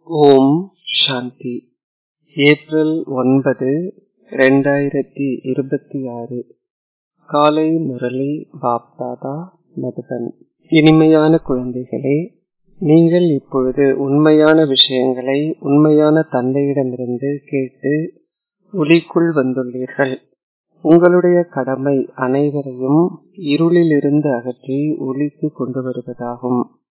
ஓம் சாந்தி April ஒன்பது ரெண்டாயிரத்தி இருபத்தி ஆறு காலை முரளி பாப்தாதா மதுபன் இனிமையான குழந்தைகளே நீங்கள் இப்பொழுது உண்மையான விஷயங்களை உண்மையான தந்தையிடமிருந்து கேட்டு ஒளிக்குள் வந்துள்ளீர்கள் உங்களுடைய கடமை அனைவரையும் இருளிலிருந்து அகற்றி ஒளிக்கு கொண்டு வருவதாகும்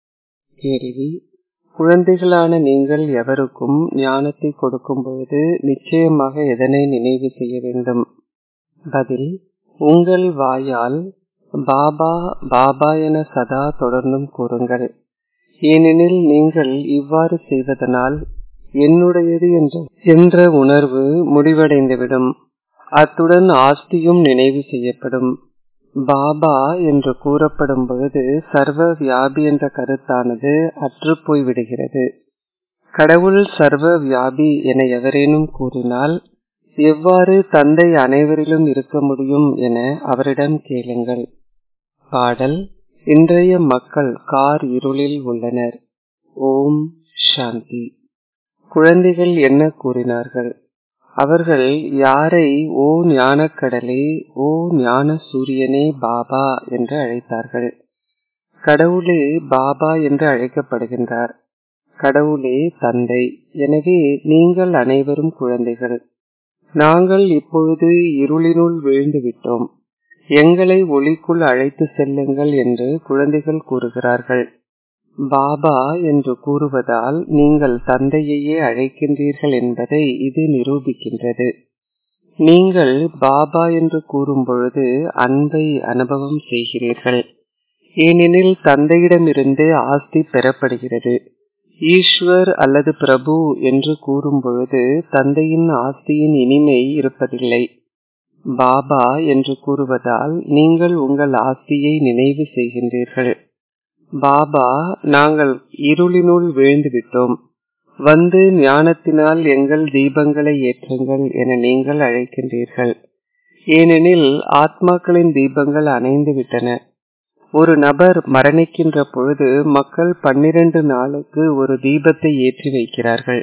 கேள்வி குழந்தைகளான நீங்கள் எவருக்கும் ஞானத்தை கொடுக்கும் பொழுது நிச்சயமாக எதனை நினைவு செய்ய வேண்டும் பதில் உங்கள் வாயால் பாபா பாபா என சதா தொடர்ந்தும் கூறுங்கள் ஏனெனில் நீங்கள் இவ்வாறு செய்வதனால் என்னுடையது என்ற உணர்வு முடிவடைந்துவிடும் அத்துடன் ஆஸ்தியும் நினைவு செய்யப்படும் பாபா என்று கூறப்படும் பொழுது சர்வ வியாபி என்ற கருத்தானது அற்றுப்போய் விடுகிறது கடவுள் சர்வ வியாபி என எவரேனும் கூறினால் எவ்வாறு தந்தை அனைவரிலும் இருக்க முடியும் என அவரிடம் கேளுங்கள் பாடல் இன்றைய மக்கள் கார் இருளில் உள்ளனர் ஓம் சாந்தி குழந்தைகள் என்ன கூறினார்கள் அவர்கள் யாரை ஓ ஞானக்கடலே ஓ ஞான சூரியனே பாபா என்று அழைத்தார்கள் கடவுளே பாபா என்று அழைக்கப்படுகின்றார் கடவுளே தந்தை எனவே நீங்கள் அனைவரும் குழந்தைகள் நாங்கள் இப்பொழுது இருளினுள் விழுந்து விட்டோம் எங்களை ஒளிக்குள் அழைத்து செல்லுங்கள் என்று குழந்தைகள் கூறுகிறார்கள் பாபா என்று கூறுவதால் நீங்கள் தந்தையையே அழைக்கின்றீர்கள் என்பதை இது நிரூபிக்கின்றது நீங்கள் பாபா என்று கூறும் பொழுது அன்பை அனுபவம் செய்கிறீர்கள் ஏனெனில் தந்தையிடமிருந்து ஆஸ்தி பெறப்படுகிறது ஈஸ்வர் அல்லது பிரபு என்று கூறும் பொழுது தந்தையின் ஆஸ்தியின் இனிமை இருப்பதில்லை பாபா என்று கூறுவதால் நீங்கள் உங்கள் ஆஸ்தியை நினைவு செய்கின்றீர்கள் பாபா நாங்கள் இருளினுள் விழுந்து விட்டோம் வந்து ஞானத்தினால் எங்கள் தீபங்களை ஏற்றுங்கள் என நீங்கள் அழைக்கின்றீர்கள் ஏனெனில் ஆத்மாக்களின் தீபங்கள் அணைந்து விட்டன ஒரு நபர் மரணிக்கின்ற பொழுது மக்கள் பன்னிரண்டு நாளுக்கு ஒரு தீபத்தை ஏற்றி வைக்கிறார்கள்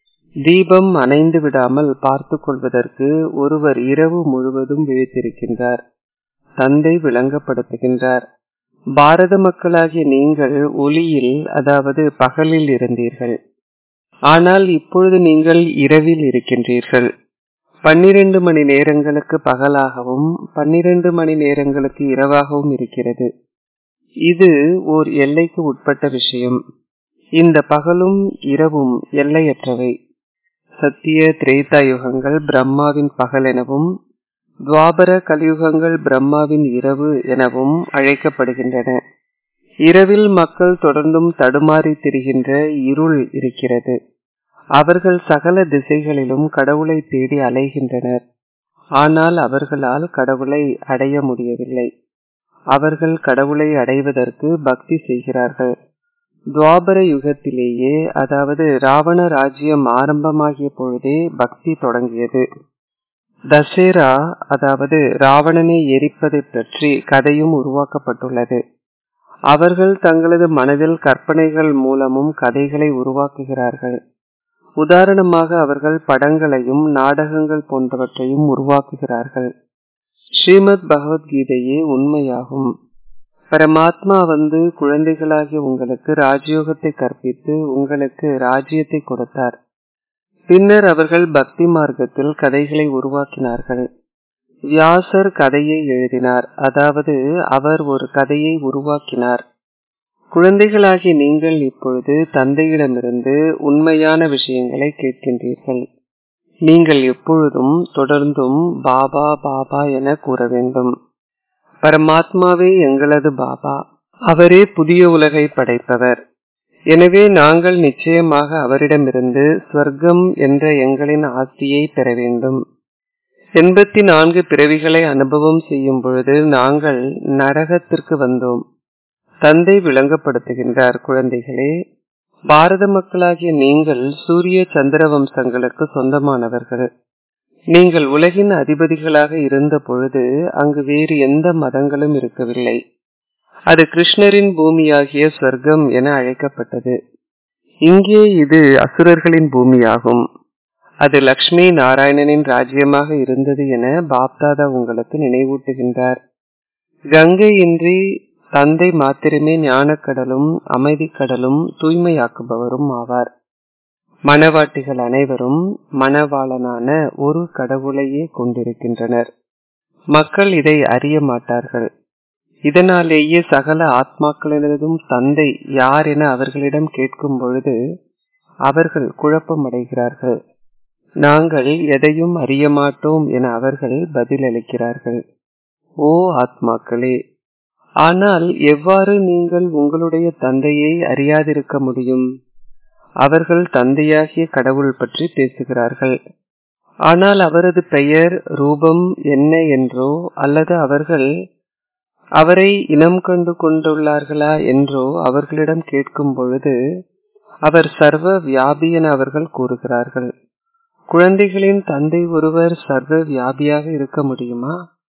தீபம் அணைந்து விடாமல் பார்த்து கொள்வதற்கு ஒருவர் இரவு முழுவதும் விழித்திருக்கின்றார் தந்தை விளங்கப்படுத்துகின்றார் பாரத மக்களாகிய நீங்கள் ஒளியில் அதாவது பகலில் இருந்தீர்கள் ஆனால் இப்பொழுது நீங்கள் இரவில் இருக்கின்றீர்கள் பன்னிரண்டு மணி நேரங்களுக்கு பகலாகவும் பன்னிரண்டு மணி நேரங்களுக்கு இரவாகவும் இருக்கிறது இது ஓர் எல்லைக்கு உட்பட்ட விஷயம் இந்த பகலும் இரவும் எல்லையற்றவை சத்திய திரேதா யுகங்கள் பிரம்மாவின் பகல் எனவும் துவாபர கலியுகங்கள் பிரம்மாவின் இரவு எனவும் அழைக்கப்படுகின்றன இரவில் மக்கள் தொடர்ந்தும் தடுமாறி திரிகின்ற இருள் இருக்கிறது அவர்கள் சகல திசைகளிலும் கடவுளை தேடி அலைகின்றனர் ஆனால் அவர்களால் கடவுளை அடைய முடியவில்லை அவர்கள் கடவுளை அடைவதற்கு பக்தி செய்கிறார்கள் துவாபர யுகத்திலேயே அதாவது ராவண ராஜ்யம் ஆரம்பமாகிய பொழுதே பக்தி தொடங்கியது தசேரா அதாவது ராவணனை எரிப்பதை பற்றி கதையும் உருவாக்கப்பட்டுள்ளது அவர்கள் தங்களது மனதில் கற்பனைகள் மூலமும் கதைகளை உருவாக்குகிறார்கள் உதாரணமாக அவர்கள் படங்களையும் நாடகங்கள் போன்றவற்றையும் உருவாக்குகிறார்கள் ஸ்ரீமத் பகவத்கீதையே உண்மையாகும் பரமாத்மா வந்து குழந்தைகளாகிய உங்களுக்கு ராஜயோகத்தை கற்பித்து உங்களுக்கு ராஜ்யத்தை கொடுத்தார் பின்னர் அவர்கள் பக்தி மார்க்கத்தில் கதைகளை உருவாக்கினார்கள் வியாசர் கதையை எழுதினார் அதாவது அவர் ஒரு கதையை உருவாக்கினார் குழந்தைகளாகிய நீங்கள் இப்பொழுது தந்தையிடமிருந்து உண்மையான விஷயங்களை கேட்கின்றீர்கள் நீங்கள் எப்பொழுதும் தொடர்ந்தும் பாபா பாபா என கூற வேண்டும் பரமாத்மாவே எங்களது பாபா அவரே புதிய உலகை படைப்பவர் எனவே நாங்கள் நிச்சயமாக அவரிடமிருந்து ஸ்வர்க்கம் என்ற எங்களின் ஆஸ்தியை பெற வேண்டும் எண்பத்தி நான்கு பிறவிகளை அனுபவம் செய்யும் பொழுது நாங்கள் நரகத்திற்கு வந்தோம் தந்தை விளங்கப்படுத்துகின்றார் குழந்தைகளே பாரத மக்களாகிய நீங்கள் சூரிய சந்திர வம்சங்களுக்கு சொந்தமானவர்கள் நீங்கள் உலகின் அதிபதிகளாக இருந்த பொழுது அங்கு வேறு எந்த மதங்களும் இருக்கவில்லை அது கிருஷ்ணரின் பூமியாகிய ஸ்வர்க்கம் என அழைக்கப்பட்டது இங்கே இது அசுரர்களின் பூமியாகும் அது லக்ஷ்மி நாராயணனின் ராஜ்யமாக இருந்தது என பாப்தாதா உங்களுக்கு நினைவூட்டுகின்றார் கங்கை இன்றி தந்தை மாத்திரமே ஞானக்கடலும் அமைதி கடலும் தூய்மையாக்குபவரும் ஆவார் மணவாட்டிகள் அனைவரும் மணவாளனான ஒரு கடவுளையே கொண்டிருக்கின்றனர் மக்கள் இதை அறிய மாட்டார்கள் இதனாலேயே சகல ஆத்மாக்களினதும் தந்தை யார் என அவர்களிடம் கேட்கும் பொழுது அவர்கள் குழப்பமடைகிறார்கள் நாங்கள் எதையும் அறிய மாட்டோம் என அவர்கள் பதிலளிக்கிறார்கள் ஓ ஆத்மாக்களே ஆனால் எவ்வாறு நீங்கள் உங்களுடைய தந்தையை அறியாதிருக்க முடியும் அவர்கள் தந்தையாகிய கடவுள் பற்றி பேசுகிறார்கள் ஆனால் அவரது பெயர் ரூபம் என்ன என்றோ அல்லது அவர்கள் அவரை இனம் கண்டு கொண்டுள்ளார்களா என்றோ அவர்களிடம் கேட்கும் பொழுது அவர் சர்வ வியாபி என அவர்கள் கூறுகிறார்கள் குழந்தைகளின் தந்தை ஒருவர் சர்வ வியாபியாக இருக்க முடியுமா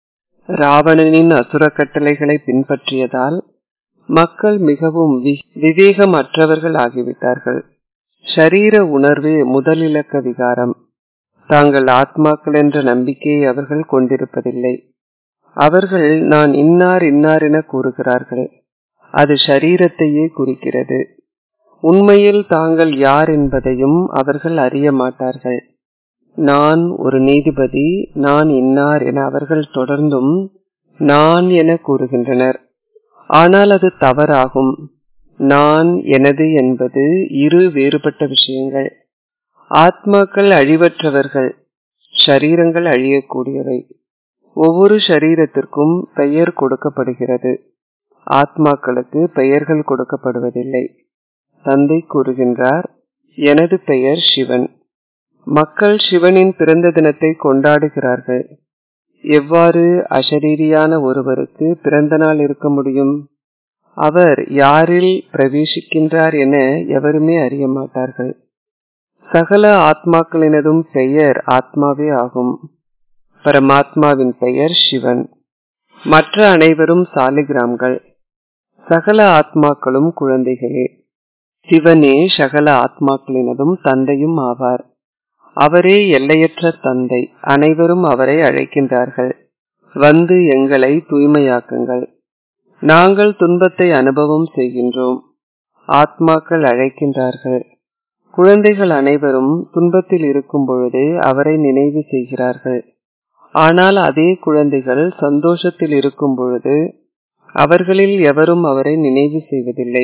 ராவணனின் அசுர கட்டளைகளை பின்பற்றியதால் மக்கள் மிகவும் விவேகமற்றவர்கள் ஆகிவிட்டார்கள் ஷரீர உணர்வே முதலிலக்க விகாரம் தாங்கள் ஆத்மாக்கள் என்ற நம்பிக்கையை அவர்கள் கொண்டிருப்பதில்லை அவர்கள் நான் இன்னார் இன்னார் என கூறுகிறார்கள் அது ஷரீரத்தையே குறிக்கிறது உண்மையில் தாங்கள் யார் என்பதையும் அவர்கள் அறிய மாட்டார்கள் நான் ஒரு நீதிபதி நான் இன்னார் என அவர்கள் தொடர்ந்தும் நான் என கூறுகின்றனர் ஆனால் அது தவறாகும் நான் எனது என்பது இரு வேறுபட்ட விஷயங்கள் ஆத்மாக்கள் அழிவற்றவர்கள் ஷரீரங்கள் அழியக்கூடியவை ஒவ்வொரு ஷரீரத்திற்கும் பெயர் கொடுக்கப்படுகிறது ஆத்மாக்களுக்கு பெயர்கள் கொடுக்கப்படுவதில்லை தந்தை கூறுகின்றார் எனது பெயர் சிவன் மக்கள் சிவனின் பிறந்த தினத்தை கொண்டாடுகிறார்கள் எவ்வாறு அசரீரியான ஒருவருக்கு பிறந்த நாள் இருக்க முடியும் அவர் யாரில் பிரவேசிக்கின்றார் என எவருமே அறிய மாட்டார்கள் சகல ஆத்மாக்களினதும் பெயர் ஆத்மாவே ஆகும் பரமாத்மாவின் பெயர் சிவன் மற்ற அனைவரும் சாலிகிராம்கள் சகல ஆத்மாக்களும் குழந்தைகளே சிவனே சகல ஆத்மாக்களினதும் தந்தையும் ஆவார் அவரே எல்லையற்ற தந்தை அனைவரும் அவரை அழைக்கின்றார்கள் வந்து எங்களை தூய்மையாக்குங்கள் நாங்கள் துன்பத்தை அனுபவம் செய்கின்றோம் ஆத்மாக்கள் அழைக்கின்றார்கள் குழந்தைகள் அனைவரும் துன்பத்தில் இருக்கும் பொழுது அவரை நினைவு செய்கிறார்கள் ஆனால் அதே குழந்தைகள் சந்தோஷத்தில் இருக்கும் பொழுது அவர்களில் எவரும் அவரை நினைவு செய்வதில்லை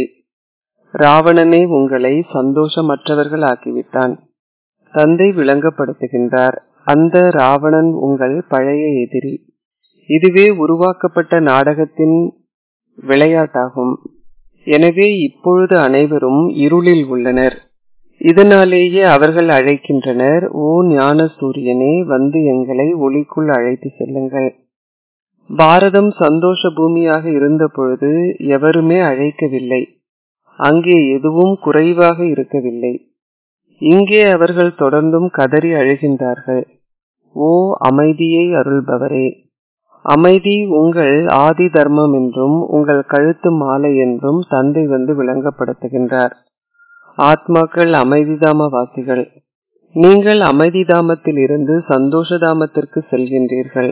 ராவணனே உங்களை சந்தோஷமற்றவர்கள் ஆக்கிவிட்டான் தந்தை விளங்கப்படுத்துகின்றார் அந்த ராவணன் உங்கள் பழைய எதிரி இதுவே உருவாக்கப்பட்ட நாடகத்தின் விளையாட்டாகும் எனவே இப்பொழுது அனைவரும் இருளில் உள்ளனர் இதனாலேயே அவர்கள் அழைக்கின்றனர் ஓ ஞான சூரியனே வந்து எங்களை ஒளிக்குள் அழைத்து செல்லுங்கள் பாரதம் சந்தோஷ பூமியாக இருந்த பொழுது எவருமே அழைக்கவில்லை அங்கே எதுவும் குறைவாக இருக்கவில்லை இங்கே அவர்கள் தொடர்ந்தும் கதறி அழுகின்றார்கள் ஓ அமைதியை அருள்பவரே அமைதி உங்கள் ஆதி தர்மம் என்றும் உங்கள் கழுத்து மாலை என்றும் தந்தை வந்து விளங்கப்படுத்துகின்றார் ஆத்மாக்கள் அமைதிதாம வாசிகள் நீங்கள் அமைதிதாமத்தில் இருந்து சந்தோஷதாமத்திற்கு செல்கின்றீர்கள்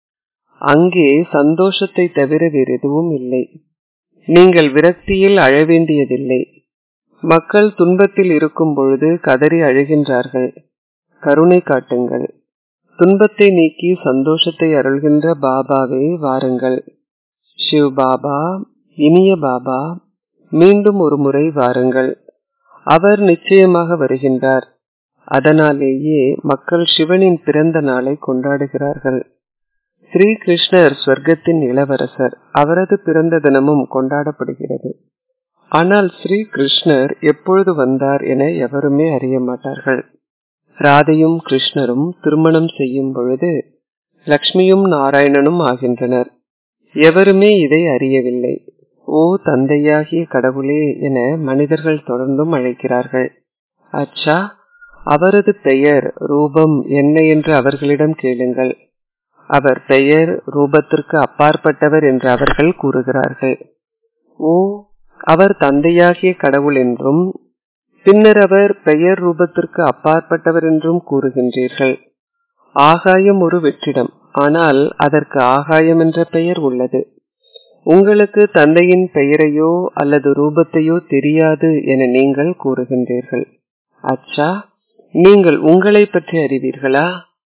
அங்கே சந்தோஷத்தை தவிர வேறு எதுவும் இல்லை நீங்கள் விரக்தியில் அழ வேண்டியதில்லை மக்கள் துன்பத்தில் இருக்கும் பொழுது கதறி அழுகின்றார்கள் கருணை காட்டுங்கள் துன்பத்தை நீக்கி சந்தோஷத்தை அருள்கின்ற பாபாவே வாருங்கள் சிவ் பாபா இனிய பாபா மீண்டும் ஒரு முறை வாருங்கள் அவர் நிச்சயமாக வருகின்றார் அதனாலேயே மக்கள் சிவனின் பிறந்த நாளை கொண்டாடுகிறார்கள் ஸ்ரீ கிருஷ்ணர் ஸ்வர்க்கத்தின் இளவரசர் அவரது பிறந்த தினமும் கொண்டாடப்படுகிறது ஆனால் ஸ்ரீ கிருஷ்ணர் எப்பொழுது வந்தார் என எவருமே அறிய மாட்டார்கள் ராதையும் கிருஷ்ணரும் திருமணம் செய்யும் பொழுது லக்ஷ்மியும் நாராயணனும் ஆகின்றனர் எவருமே இதை அறியவில்லை ஓ தந்தையாகிய கடவுளே என மனிதர்கள் தொடர்ந்தும் அழைக்கிறார்கள் அச்சா அவரது பெயர் ரூபம் என்ன என்று அவர்களிடம் கேளுங்கள் அவர் பெயர் ரூபத்திற்கு அப்பாற்பட்டவர் என்று அவர்கள் கூறுகிறார்கள் ஓ அவர் தந்தையாகிய கடவுள் என்றும் பின்னர் அவர் பெயர் ரூபத்திற்கு அப்பாற்பட்டவர் என்றும் கூறுகின்றீர்கள் ஆகாயம் ஒரு வெற்றிடம் ஆனால் அதற்கு ஆகாயம் என்ற பெயர் உள்ளது உங்களுக்கு தந்தையின் பெயரையோ அல்லது ரூபத்தையோ தெரியாது என நீங்கள் கூறுகின்றீர்கள் அச்சா நீங்கள் உங்களை பற்றி அறிவீர்களா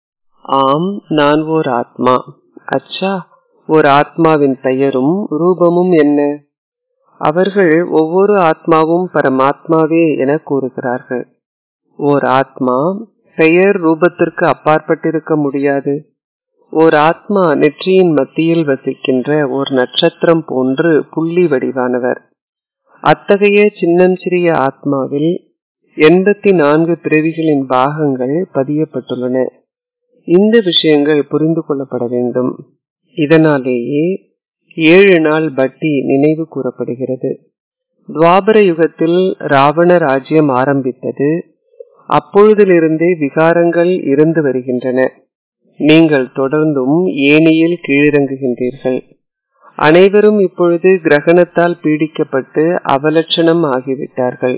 ஆம் நான் ஓர் ஆத்மா அச்சா ஒரு ஆத்மாவின் பெயரும் ரூபமும் என்ன அவர்கள் ஒவ்வொரு ஆத்மாவும் பரமாத்மாவே என கூறுகிறார்கள் ஓர் ஆத்மா பெயர் ரூபத்திற்கு அப்பாற்பட்டிருக்க முடியாது ஓர் ஆத்மா நெற்றியின் மத்தியில் வசிக்கின்ற ஓர் நட்சத்திரம் போன்று புள்ளி வடிவானவர் அத்தகைய சின்னஞ்சிறிய ஆத்மாவில் எண்பத்தி நான்கு பிறவிகளின் பாகங்கள் பதியப்பட்டுள்ளன இந்த விஷயங்கள் புரிந்து கொள்ளப்பட வேண்டும் இதனாலேயே ஏழு நாள் பட்டி நினைவு கூறப்படுகிறது துவாபர யுகத்தில் ராவண ராஜ்யம் ஆரம்பித்தது அப்பொழுதிலிருந்தே விகாரங்கள் இருந்து வருகின்றன நீங்கள் தொடர்ந்தும் ஏனியில் கீழிறங்குகின்றீர்கள் அனைவரும் இப்பொழுது கிரகணத்தால் பீடிக்கப்பட்டு அவலட்சணம் ஆகிவிட்டார்கள்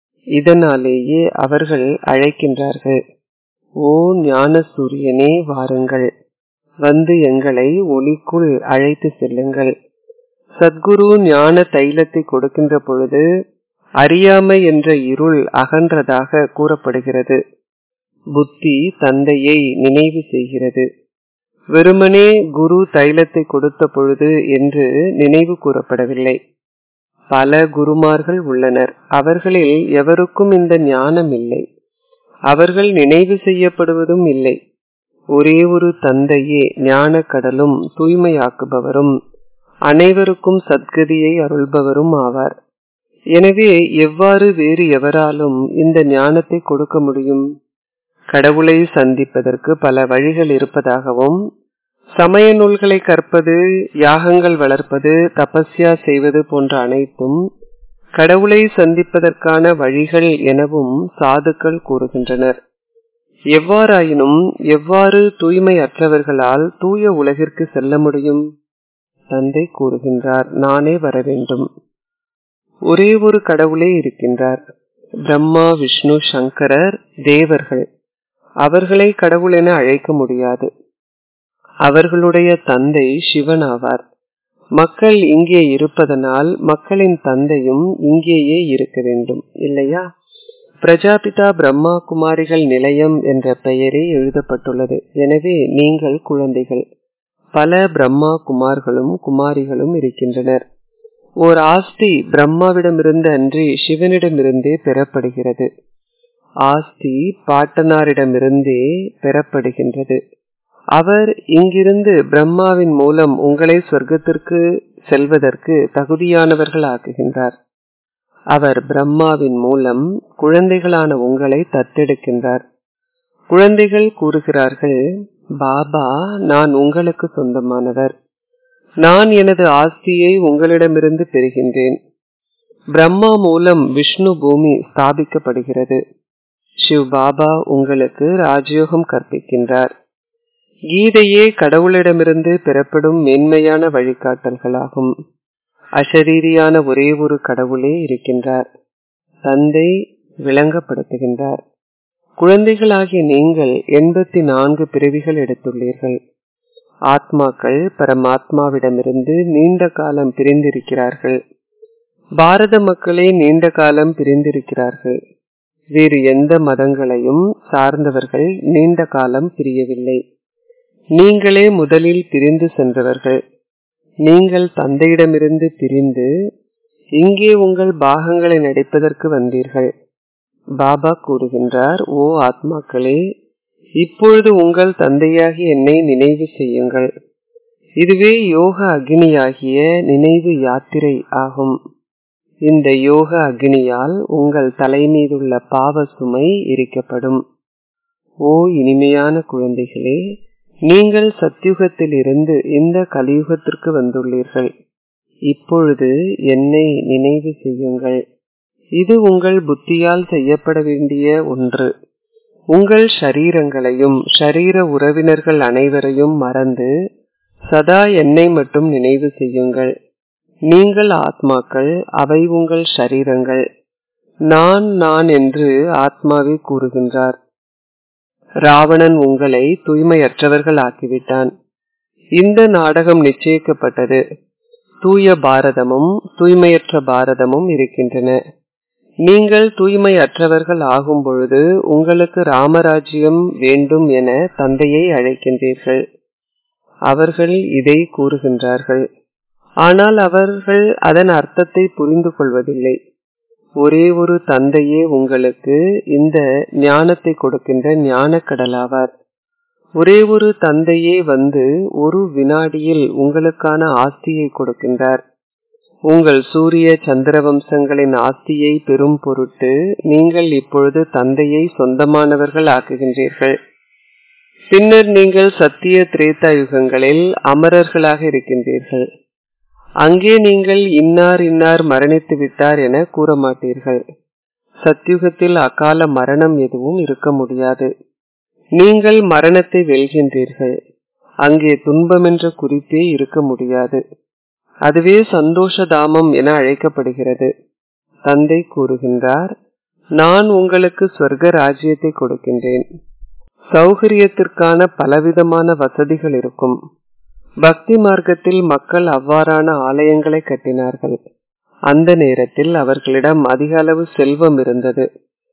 இதனாலேயே அவர்கள் அழைக்கின்றார்கள் ஓ ஞான சூரியனே வாருங்கள் வந்து எங்களை ஒளிக்குள் அழைத்து செல்லுங்கள் சத்குரு ஞான தைலத்தை கொடுக்கின்ற பொழுது அறியாமை என்ற இருள் அகன்றதாக கூறப்படுகிறது புத்தி தந்தையை நினைவு செய்கிறது வெறுமனே குரு தைலத்தை கொடுத்த பொழுது என்று நினைவு கூறப்படவில்லை பல குருமார்கள் உள்ளனர் அவர்களில் எவருக்கும் இந்த ஞானம் இல்லை அவர்கள் நினைவு செய்யப்படுவதும் இல்லை ஒரே ஒரு தந்தையே ஞான கடலும் தூய்மையாக்குபவரும் அனைவருக்கும் சத்கதியை அருள்பவரும் ஆவார் எனவே எவ்வாறு வேறு எவராலும் இந்த ஞானத்தை கொடுக்க முடியும் கடவுளை சந்திப்பதற்கு பல வழிகள் இருப்பதாகவும் சமய நூல்களை கற்பது யாகங்கள் வளர்ப்பது தபஸ்யா செய்வது போன்ற அனைத்தும் கடவுளை சந்திப்பதற்கான வழிகள் எனவும் சாதுக்கள் கூறுகின்றனர் எவ்வாறாயினும் எவ்வாறு தூய்மை அற்றவர்களால் தூய உலகிற்கு செல்ல முடியும் தந்தை கூறுகின்றார் நானே வர வேண்டும் ஒரே ஒரு கடவுளே இருக்கின்றார் பிரம்மா விஷ்ணு சங்கரர் தேவர்கள் அவர்களை கடவுள் என அழைக்க முடியாது அவர்களுடைய தந்தை சிவன் ஆவார் மக்கள் இங்கே இருப்பதனால் மக்களின் தந்தையும் இங்கேயே இருக்க வேண்டும் இல்லையா பிரஜாபிதா பிரம்மா குமாரிகள் நிலையம் என்ற பெயரே எழுதப்பட்டுள்ளது எனவே நீங்கள் குழந்தைகள் பல பிரம்மா குமார்களும் குமாரிகளும் இருக்கின்றனர் ஓர் ஆஸ்தி பிரம்மாவிடமிருந்து அன்றி சிவனிடமிருந்தே பெறப்படுகிறது ஆஸ்தி பாட்டனாரிடமிருந்தே பெறப்படுகின்றது அவர் இங்கிருந்து பிரம்மாவின் மூலம் உங்களை சொர்க்கத்திற்கு செல்வதற்கு தகுதியானவர்கள் ஆக்குகின்றார் அவர் பிரம்மாவின் மூலம் குழந்தைகளான உங்களை தத்தெடுக்கின்றார் குழந்தைகள் கூறுகிறார்கள் பாபா நான் உங்களுக்கு சொந்தமானவர் நான் எனது ஆஸ்தியை உங்களிடமிருந்து பெறுகின்றேன் பிரம்மா மூலம் விஷ்ணு பூமி ஸ்தாபிக்கப்படுகிறது சிவ் பாபா உங்களுக்கு ராஜயோகம் கற்பிக்கின்றார் கீதையே கடவுளிடமிருந்து பெறப்படும் மேன்மையான வழிகாட்டல்களாகும் அசரீரியான ஒரே ஒரு கடவுளே இருக்கின்றார் தந்தை விளங்கப்படுத்துகின்றார் குழந்தைகளாகிய நீங்கள் எண்பத்தி நான்கு பிறவிகள் எடுத்துள்ளீர்கள் ஆத்மாக்கள் பரமாத்மாவிடமிருந்து நீண்ட காலம் பிரிந்திருக்கிறார்கள் பாரத மக்களே நீண்ட காலம் பிரிந்திருக்கிறார்கள் வேறு எந்த மதங்களையும் சார்ந்தவர்கள் நீண்ட காலம் பிரியவில்லை நீங்களே முதலில் பிரிந்து சென்றவர்கள் நீங்கள் தந்தையிடமிருந்து பிரிந்து இங்கே உங்கள் பாகங்களை நடிப்பதற்கு வந்தீர்கள் பாபா கூறுகின்றார் ஓ ஆத்மாக்களே இப்பொழுது உங்கள் தந்தையாகி என்னை நினைவு செய்யுங்கள் இதுவே யோக அக்னியாகிய நினைவு யாத்திரை ஆகும் இந்த யோக அக்னியால் உங்கள் தலை மீதுள்ள பாவ சுமை எரிக்கப்படும் ஓ இனிமையான குழந்தைகளே நீங்கள் சத்யுகத்தில் இருந்து இந்த கலியுகத்திற்கு வந்துள்ளீர்கள் இப்பொழுது என்னை நினைவு செய்யுங்கள் இது உங்கள் புத்தியால் செய்யப்பட வேண்டிய ஒன்று உங்கள் ஷரீரங்களையும் ஷரீர உறவினர்கள் அனைவரையும் மறந்து சதா என்னை மட்டும் நினைவு செய்யுங்கள் நீங்கள் ஆத்மாக்கள் அவை உங்கள் ஷரீரங்கள் நான் நான் என்று ஆத்மாவே கூறுகின்றார் ராவணன் உங்களை தூய்மையற்றவர்கள் ஆக்கிவிட்டான் இந்த நாடகம் நிச்சயிக்கப்பட்டது தூய பாரதமும் தூய்மையற்ற பாரதமும் இருக்கின்றன நீங்கள் தூய்மை அற்றவர்கள் ஆகும் பொழுது உங்களுக்கு ராமராஜ்யம் வேண்டும் என தந்தையை அழைக்கின்றீர்கள் அவர்கள் இதை கூறுகின்றார்கள் ஆனால் அவர்கள் அதன் அர்த்தத்தை புரிந்து கொள்வதில்லை ஒரே ஒரு தந்தையே உங்களுக்கு இந்த ஞானத்தை கொடுக்கின்ற ஞானக்கடலாவார் ஒரே ஒரு தந்தையே வந்து ஒரு வினாடியில் உங்களுக்கான ஆஸ்தியை கொடுக்கின்றார் உங்கள் சூரிய சந்திர வம்சங்களின் ஆஸ்தியை பெறும் பொருட்டு நீங்கள் இப்பொழுது தந்தையை சொந்தமானவர்கள் ஆக்குகின்றீர்கள் பின்னர் நீங்கள் சத்திய திரேதா யுகங்களில் அமரர்களாக இருக்கின்றீர்கள் அங்கே நீங்கள் இன்னார் இன்னார் மரணித்து விட்டார் என கூற மாட்டீர்கள் சத்யுகத்தில் அகால மரணம் எதுவும் இருக்க முடியாது நீங்கள் மரணத்தை வெல்கின்றீர்கள் அங்கே துன்பம் என்ற குறிப்பே இருக்க முடியாது அதுவே சந்தோஷ தாமம் என அழைக்கப்படுகிறது தந்தை கூறுகின்றார் நான் உங்களுக்கு சொர்க்க ராஜ்யத்தை கொடுக்கின்றேன் சௌகரியத்திற்கான பலவிதமான வசதிகள் இருக்கும் பக்தி மார்க்கத்தில் மக்கள் அவ்வாறான ஆலயங்களை கட்டினார்கள் அந்த நேரத்தில் அவர்களிடம் அதிக அளவு செல்வம் இருந்தது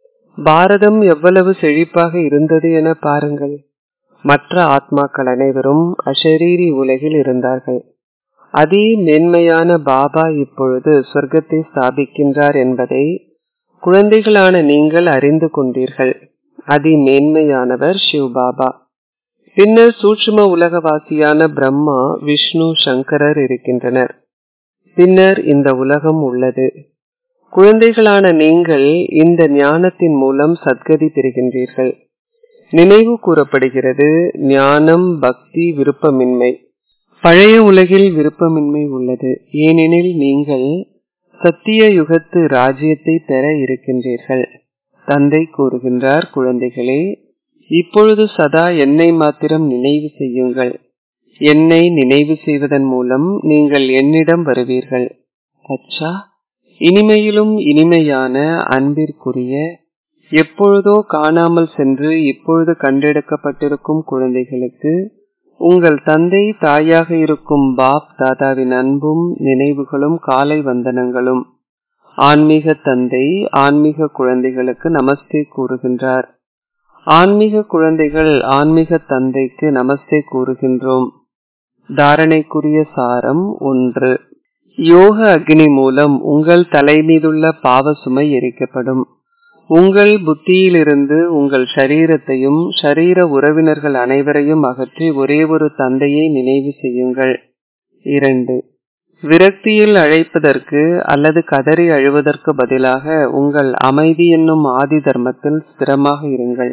பாரதம் எவ்வளவு செழிப்பாக இருந்தது என பாருங்கள் மற்ற ஆத்மாக்கள் அனைவரும் அஷரீரி உலகில் இருந்தார்கள் அதே மேன்மையான பாபா இப்பொழுது சொர்க்கத்தை ஸ்தாபிக்கின்றார் என்பதை குழந்தைகளான நீங்கள் அறிந்து கொண்டீர்கள் அதி மேன்மையானவர் சிவ் பாபா பின்னர் சூட்சும உலகவாசியான பிரம்மா விஷ்ணு சங்கரர் இருக்கின்றனர் பின்னர் இந்த உலகம் உள்ளது குழந்தைகளான நீங்கள் இந்த ஞானத்தின் மூலம் சத்கதி பெறுகின்றீர்கள் நினைவு கூறப்படுகிறது ஞானம் பக்தி விருப்பமின்மை பழைய உலகில் விருப்பமின்மை உள்ளது ஏனெனில் நீங்கள் சத்திய யுகத்து ராஜ்யத்தை பெற இருக்கின்றீர்கள் தந்தை கூறுகின்றார் குழந்தைகளே இப்பொழுது சதா என்னை மாத்திரம் நினைவு செய்யுங்கள் என்னை நினைவு செய்வதன் மூலம் நீங்கள் என்னிடம் வருவீர்கள் அச்சா இனிமையிலும் இனிமையான அன்பிற்குரிய எப்பொழுதோ காணாமல் சென்று இப்பொழுது கண்டெடுக்கப்பட்டிருக்கும் குழந்தைகளுக்கு உங்கள் தந்தை தாயாக இருக்கும் பாப் தாதாவின் அன்பும் நினைவுகளும் காலை வந்தனங்களும் ஆன்மீக தந்தை ஆன்மீக குழந்தைகளுக்கு நமஸ்தே கூறுகின்றார் ஆன்மீக குழந்தைகள் ஆன்மீக தந்தைக்கு நமஸ்தே கூறுகின்றோம் தாரணைக்குரிய சாரம் ஒன்று யோக அக்னி மூலம் உங்கள் தலை மீதுள்ள பாவ சுமை எரிக்கப்படும் உங்கள் புத்தியிலிருந்து உங்கள் ஷரீரத்தையும் ஷரீர உறவினர்கள் அனைவரையும் அகற்றி ஒரே ஒரு தந்தையை நினைவு செய்யுங்கள் இரண்டு விரக்தியில் அழைப்பதற்கு அல்லது கதறி அழுவதற்கு பதிலாக உங்கள் அமைதி என்னும் ஆதி தர்மத்தில் ஸ்திரமாக இருங்கள்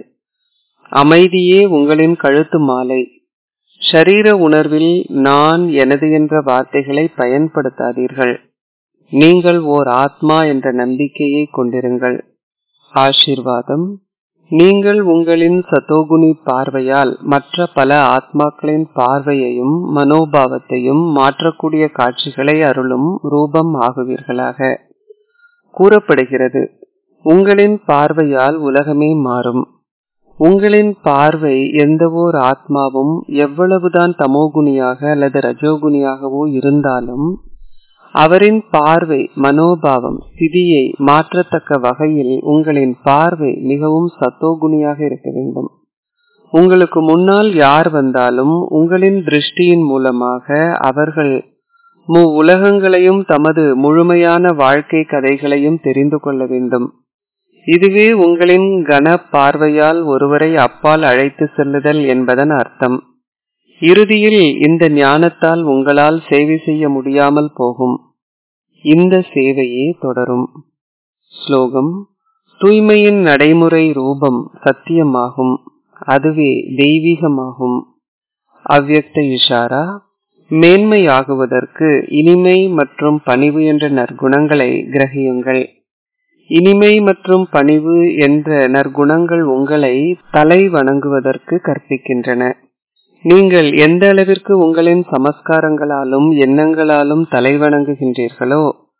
அமைதியே உங்களின் கழுத்து மாலை ஷரீர உணர்வில் நான் எனது என்ற வார்த்தைகளை பயன்படுத்தாதீர்கள் நீங்கள் ஓர் ஆத்மா என்ற நம்பிக்கையை கொண்டிருங்கள் ஆசிர்வாதம் நீங்கள் உங்களின் சதோகுணி பார்வையால் மற்ற பல ஆத்மாக்களின் பார்வையையும் மனோபாவத்தையும் மாற்றக்கூடிய காட்சிகளை அருளும் ரூபம் ஆகுவீர்களாக கூறப்படுகிறது உங்களின் பார்வையால் உலகமே மாறும் உங்களின் பார்வை எந்த ஓர் ஆத்மாவும் எவ்வளவுதான் தமோகுணியாக அல்லது ரஜோகுணியாகவோ இருந்தாலும் அவரின் பார்வை மனோபாவம் ஸ்திதியை மாற்றத்தக்க வகையில் உங்களின் பார்வை மிகவும் சத்தோகுணியாக இருக்க வேண்டும் உங்களுக்கு முன்னால் யார் வந்தாலும் உங்களின் திருஷ்டியின் மூலமாக அவர்கள் மு உலகங்களையும் தமது முழுமையான வாழ்க்கை கதைகளையும் தெரிந்து கொள்ள வேண்டும் இதுவே உங்களின் கன பார்வையால் ஒருவரை அப்பால் அழைத்து செல்லுதல் என்பதன் அர்த்தம் இறுதியில் இந்த ஞானத்தால் உங்களால் சேவை செய்ய முடியாமல் போகும் இந்த சேவையே தொடரும் ஸ்லோகம் தூய்மையின் நடைமுறை ரூபம் சத்தியமாகும் அதுவே தெய்வீகமாகும் அவ்யக்த இஷாரா மேன்மையாகுவதற்கு இனிமை மற்றும் பணிவு என்ற நற்குணங்களை கிரகியுங்கள் இனிமை மற்றும் பணிவு என்ற நற்குணங்கள் உங்களை தலை வணங்குவதற்கு கற்பிக்கின்றன நீங்கள் எந்த அளவிற்கு உங்களின் சமஸ்காரங்களாலும் எண்ணங்களாலும் தலை வணங்குகின்றீர்களோ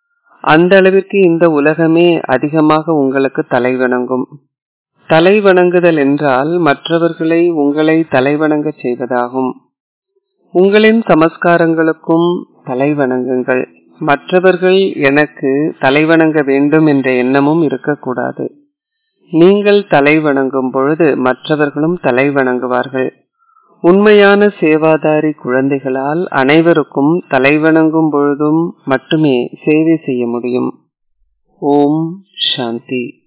அந்த அளவிற்கு இந்த உலகமே அதிகமாக உங்களுக்கு தலைவணங்கும் தலைவணங்குதல் என்றால் மற்றவர்களை உங்களை தலைவணங்க செய்வதாகும் உங்களின் சமஸ்காரங்களுக்கும் தலைவணங்குங்கள் மற்றவர்கள் எனக்கு தலைவணங்க வேண்டும் என்ற எண்ணமும் இருக்கக்கூடாது நீங்கள் தலைவணங்கும் பொழுது மற்றவர்களும் தலைவணங்குவார்கள் உண்மையான சேவாதாரி குழந்தைகளால் அனைவருக்கும் தலைவணங்கும் பொழுதும் மட்டுமே சேவை செய்ய முடியும் ஓம் சாந்தி